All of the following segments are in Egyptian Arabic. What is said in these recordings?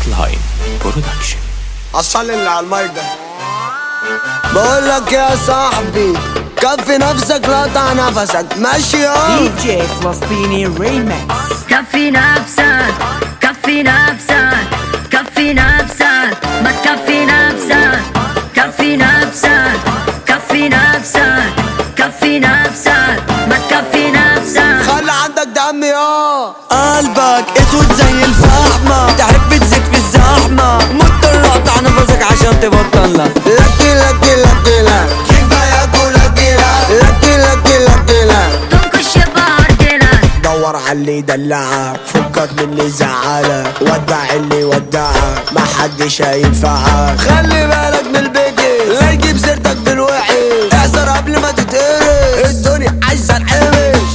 لاين برودكشن اصلي اللي على المايك ده بقول لك يا صاحبي كفي نفسك لا تع نفسك ماشي يا دي جي فلسطيني ريمكس كفي نفسك كفي نفسك كفي نفسك ما تكفي نفسك كفي نفسك كفي نفسك كفي نفسك ما تكفي نفسك خلي عندك دم يا قلبك اسود زي الفحمة تحب تزيد في الزحمة مضطر اقطع نفسك عشان تبطلها لكي لكي لكي لك كفاية لكي لك لكي لكي لكي لك تنكش بحر كده دور على اللي يدلعك فكك من اللي زعلك ودع اللي ودعك ما حدش هينفعك خلي بالك من البيجي لا يجيب سيرتك بالوحش احذر قبل ما تتقرش الدنيا عايزه الحمش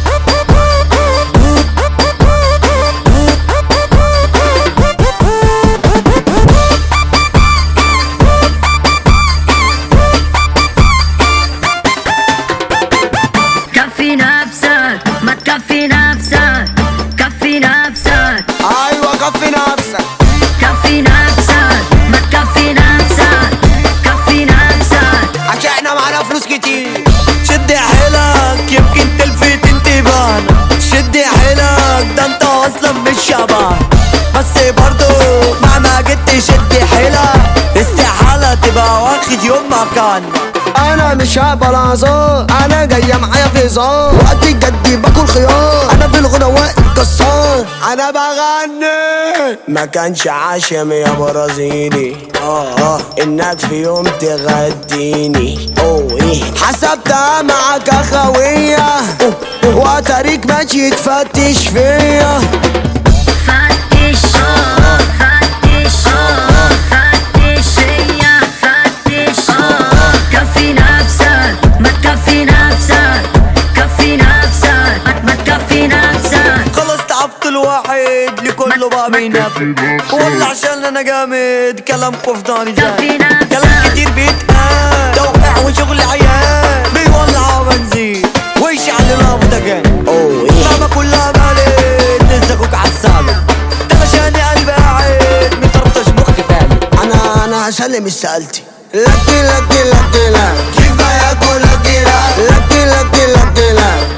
كفي نفسك ما تكفي نفسك كفي نفسك ايوه كفي نفسك كفي نفسك ما تكفي نفسك كفي نفسك عشان احنا معانا فلوس كتير شد حيلك يمكن تلفت انتباهنا شد حيلك ده انت اصلا مش شبه بس برضو مهما جيت شد حيلك استحالة تبقى واخد يوم مكاننا انا مش هقبل اعذار انا جايه معايا في هزار وقت الجد باكل خيار انا في الغنى واقف كسار انا بغني ما كانش عشم يا برازيلي اه اه انك في يوم تغديني اوه ايه حسبتها معاك اخويه وتاريك ماشي تفتش فيا فتش فتش فتش فيا فتش كفي نفسك ما تكفي نفسك كفي نفسك ما تكفي نفسك خلص تعبت الواحد لكله بقى بينافق والله عشان انا جامد كلامكم في داري كفي زاد نفسك. كلام كتير بيتقال توقع وشغل عيال بيولع بنزين ويشعل الابدجان اوه ايه اللعبة كلها بالت لسه اخوك عالسابق ده عشان قلبي قاعد مطرطش مخي فالي انا انا هسلم استقالتي لكي لكي لكي لك كفايه كل لكي لك لكي لكي لكي لك